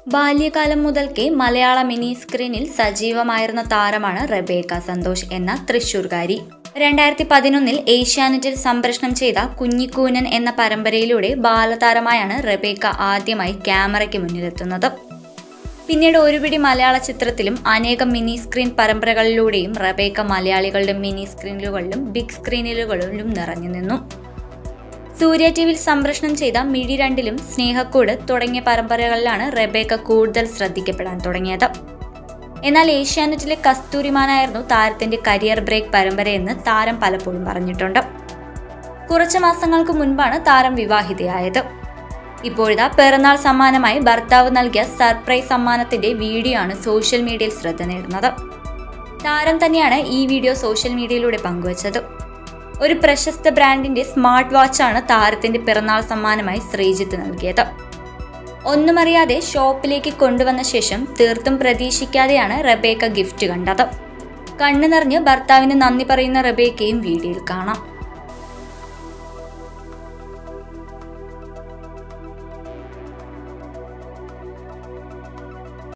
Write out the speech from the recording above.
ബാല്യകാലം മുതൽക്കേ മലയാള മിനി സ്ക്രീനിൽ സജീവമായിരുന്ന താരമാണ് റബേക്ക സന്തോഷ് എന്ന തൃശൂർകാരി രണ്ടായിരത്തി പതിനൊന്നിൽ ഏഷ്യാനെറ്റിൽ സംപ്രേഷണം ചെയ്ത കുഞ്ഞിക്കൂനൻ എന്ന പരമ്പരയിലൂടെ ബാലതാരമായാണ് റബേക്ക ആദ്യമായി ക്യാമറയ്ക്ക് മുന്നിലെത്തുന്നത് പിന്നീട് ഒരുപിടി മലയാള ചിത്രത്തിലും അനേകം മിനി സ്ക്രീൻ പരമ്പരകളിലൂടെയും റബേക്ക മലയാളികളുടെ മിനി സ്ക്രീനുകളിലും ബിഗ് സ്ക്രീനുകളിലും നിറഞ്ഞു നിന്നു സൂര്യ ടി വിയിൽ സംപ്രേഷണം ചെയ്ത മിഴി രണ്ടിലും സ്നേഹക്കൂട് തുടങ്ങിയ പരമ്പരകളിലാണ് റബേക്ക കൂടുതൽ ശ്രദ്ധിക്കപ്പെടാൻ തുടങ്ങിയത് എന്നാൽ ഏഷ്യാനെറ്റിലെ കസ്തൂരിമാനായിരുന്നു താരത്തിന്റെ കരിയർ ബ്രേക്ക് പരമ്പരയെന്ന് താരം പലപ്പോഴും പറഞ്ഞിട്ടുണ്ട് കുറച്ച് മാസങ്ങൾക്ക് മുൻപാണ് താരം വിവാഹിതയായത് ഇപ്പോഴിതാ പിറന്നാൾ സമ്മാനമായി ഭർത്താവ് നൽകിയ സർപ്രൈസ് സമ്മാനത്തിന്റെ വീഡിയോ ആണ് സോഷ്യൽ മീഡിയയിൽ ശ്രദ്ധ നേടുന്നത് താരം തന്നെയാണ് ഈ വീഡിയോ സോഷ്യൽ മീഡിയയിലൂടെ പങ്കുവച്ചത് ഒരു പ്രശസ്ത ബ്രാൻഡിന്റെ സ്മാർട്ട് വാച്ചാണ് താരത്തിന്റെ പിറന്നാൾ സമ്മാനമായി ശ്രീജിത്ത് നൽകിയത് ഒന്നുമറിയാതെ ഷോപ്പിലേക്ക് കൊണ്ടുവന്ന ശേഷം തീർത്തും പ്രതീക്ഷിക്കാതെയാണ് റബേക്ക ഗിഫ്റ്റ് കണ്ടത് കണ്ണു നിറഞ്ഞ് ഭർത്താവിന് നന്ദി പറയുന്ന റബേക്കയും വീഡിയോയിൽ കാണാം